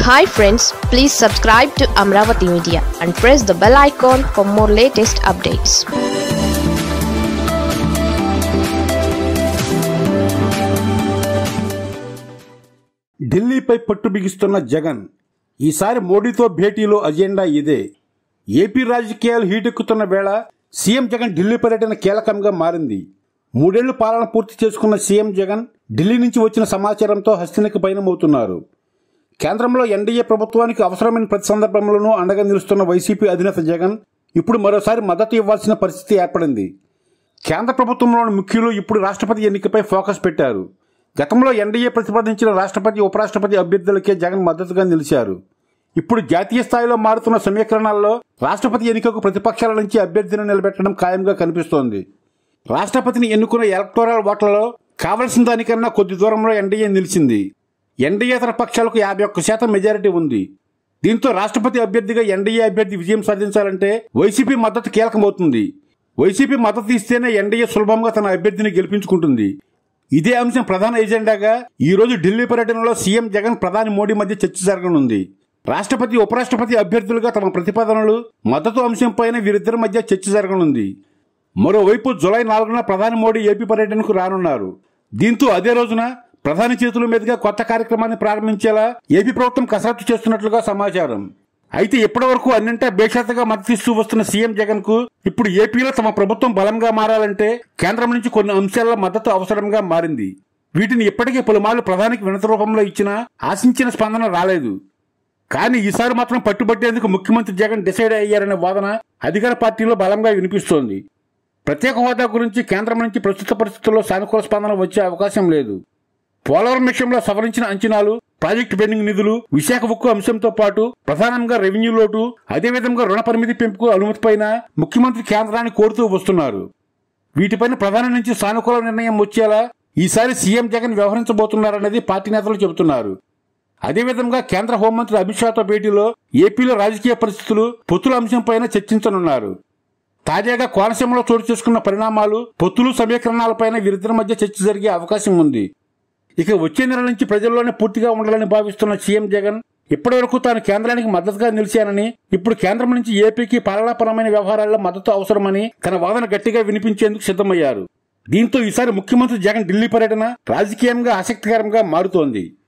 hi friends please subscribe to Amaravati media and press the bell icon for more latest updates ఢిల్లీపై పట్టు బిగిస్తున్న జగన్ ఈసారి మోడీతో భేటీలో అజెండా ఇదే ఏపీ రాజకీయాలు హీటెక్కుతున్న వేళ సీఎం జగన్ ఢిల్లీ పర్యటన కీలకంగా మారింది మూడేళ్లు పాలన పూర్తి చేసుకున్న సీఎం జగన్ ఢిల్లీ నుంచి వచ్చిన సమాచారంతో హస్తినకి పయనమవుతున్నారు కేంద్రంలో ఎన్డీఏ ప్రభుత్వానికి అవసరమైన ప్రతి సందర్భంలోనూ అండగా నిలుస్తున్న వైసీపీ అధినేత జగన్ ఇప్పుడు మరోసారి మద్దతు ఇవ్వాల్సిన పరిస్థితి ఏర్పడింది కేంద్ర ప్రభుత్వంలోని ముఖ్యులు ఇప్పుడు రాష్ట్రపతి ఎన్నికపై ఫోకస్ పెట్టారు గతంలో ఎన్డీఏ ప్రతిపాదించిన రాష్ట్రపతి ఉపరాష్ట్రపతి అభ్యర్థులకే జగన్ మద్దతుగా నిలిచారు ఇప్పుడు జాతీయ స్థాయిలో మారుతున్న సమీకరణాల్లో రాష్ట్రపతి ఎన్నికకు ప్రతిపక్షాల నుంచి అభ్యర్థిని నిలబెట్టడం ఖాయంగా కనిపిస్తోంది రాష్ట్రపతిని ఎన్నుకున్న ఎలక్టోరల్ ఓట్లలో కావలసిన దానికన్నా కొద్ది దూరంలో ఎన్డీఏ నిలిచింది ఎన్డీఏతర పక్షాలకు యాభై ఒక్క శాతం మెజారిటీ ఉంది దీంతో రాష్ట్రపతి అభ్యర్థిగా ఎన్డీఏ అభ్యర్థి విజయం సాధించాలంటే వైసీపీ మద్దతు కీలకమవుతుంది వైసీపీ మద్దతు ఇస్తేనే ఎన్డీఏ సులభంగా తన అభ్యర్థిని గెలిపించుకుంటుంది ఇదే అంశం ప్రధాన ఎజెండాగా ఈ రోజు ఢిల్లీ పర్యటనలో సీఎం జగన్ ప్రధాని మోడీ మధ్య చర్చ జరగనుంది రాష్ట్రపతి ఉపరాష్ట్రపతి అభ్యర్థులుగా తమ ప్రతిపాదనలు మద్దతు అంశంపైన వీరిద్దరి మధ్య చర్చ జరగనుంది మరోవైపు జులై నాలుగున ప్రధాని మోడీ ఏపీ పర్యటనకు రానున్నారు దీంతో అదే రోజున ప్రధాని చేతుల మీదుగా కొత్త కార్యక్రమాన్ని ప్రారంభించేలా ఏపీ ప్రభుత్వం కసరత్తు చేస్తున్నట్లుగా సమాచారం అయితే ఇప్పటి వరకు అన్నింటా బేషరతుగా మద్దతిస్తూ వస్తున్న సీఎం జగన్ కు ఇప్పుడు ఏపీలో తమ ప్రభుత్వం బలంగా మారాలంటే కేంద్రం నుంచి కొన్ని అంశాల మద్దతు అవసరంగా మారింది వీటిని ఇప్పటికే పలుమార్లు ప్రధానికి వినతి రూపంలో ఇచ్చినా ఆశించిన స్పందన రాలేదు కానీ ఈసారి మాత్రం పట్టుబట్టేందుకు ముఖ్యమంత్రి జగన్ డిసైడ్ అయ్యారనే వాదన అధికార పార్టీలో బలంగా వినిపిస్తోంది ప్రత్యేక హోదా గురించి కేంద్రం నుంచి ప్రస్తుత పరిస్థితుల్లో సానుకూల స్పందన వచ్చే అవకాశం లేదు పోలవరం విషయంలో సవరించిన అంచనాలు ప్రాజెక్టు పెండింగ్ నిధులు విశాఖ ఉక్కు అంశంతో పాటు ప్రధానంగా రెవెన్యూ లోటు అదేవిధంగా రుణ పరిమితి పెంపుకు అనుమతిపైన ముఖ్యమంత్రి కేంద్రాన్ని కోరుతూ వస్తున్నారు వీటిపైన ప్రధాని నుంచి సానుకూల నిర్ణయం వచ్చేలా ఈసారి సీఎం జగన్ వ్యవహరించబోతున్నారన్నది పార్టీ నేతలు చెబుతున్నారు అదేవిధంగా కేంద్ర హోంమంత్రి అమిత్ షాతో భేటీలో ఏపీలో రాజకీయ పరిస్థితులు పొత్తుల అంశంపైన చర్చించనున్నారు తాజాగా కోనసీమలో చోటు చేసుకున్న పరిణామాలు పొత్తులు సమీకరణాలపైన వీరిద్దరి మధ్య చర్చ జరిగే అవకాశం ఉంది ఇక వచ్చే నెల నుంచి ప్రజల్లోనే పూర్తిగా ఉండాలని భావిస్తున్న సీఎం జగన్ ఇప్పటివరకు తాను కేంద్రానికి మద్దతుగా నిలిచానని ఇప్పుడు కేంద్రం నుంచి ఏపీకి పాలనాపరమైన వ్యవహారాల్లో మద్దతు అవసరమని తన వాదన గట్టిగా వినిపించేందుకు సిద్ధమయ్యారు దీంతో ఈసారి ముఖ్యమంత్రి జగన్ ఢిల్లీ పర్యటన రాజకీయంగా ఆసక్తికరంగా మారుతోంది